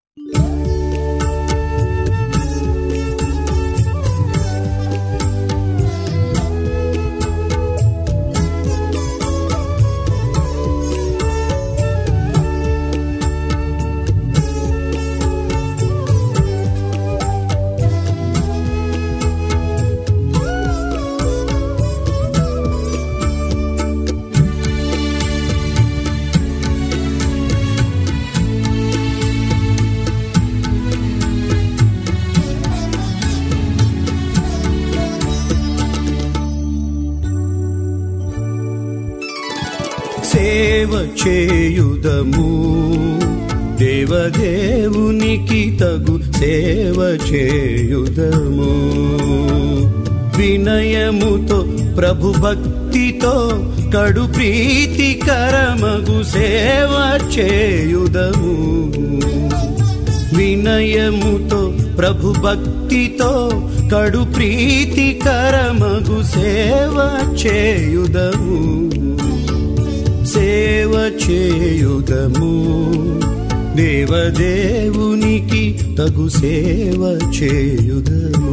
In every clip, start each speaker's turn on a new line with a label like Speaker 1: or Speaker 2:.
Speaker 1: సేవ చేయుదము దేవదేవునికి తగు సేవ చేయుదము వినయముతో ప్రభు భక్తితో కడు ప్రీతికరమగు సేవ చేయుదము వినయముతో ప్రభు భక్తితో కడు ప్రీతికరమగు సేవ చేయుదము సేవ చేయుదము దేవదేవునికి తగు సేవ చేయుదము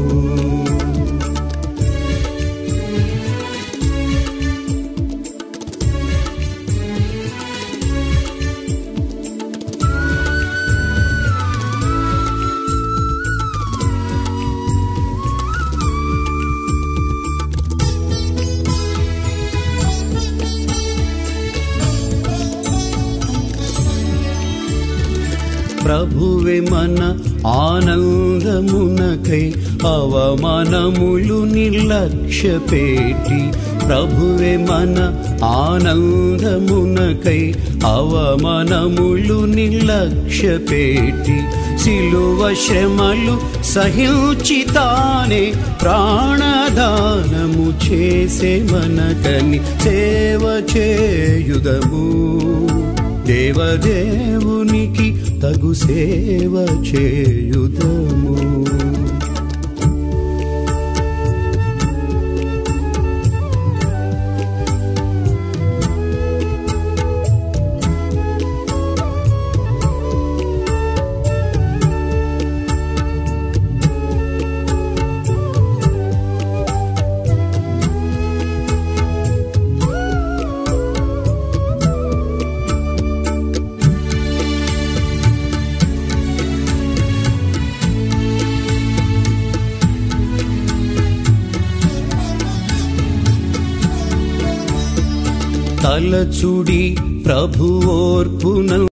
Speaker 1: ప్రభువే మన ఆనందమునకై అవమానములు నిర్లక్ష్య పెట్టి ప్రభువే మన ఆనందమునకై అవమానములు నిర్లక్ష్య పెట్టి సిలువ శ్రమలు సహించితానే ప్రాణదానము చేసే మనకని సేవ చేయుదము దేవదేవునికి తగు సేవ చేయుదము తలచుడి ప్రభు ఓర్పున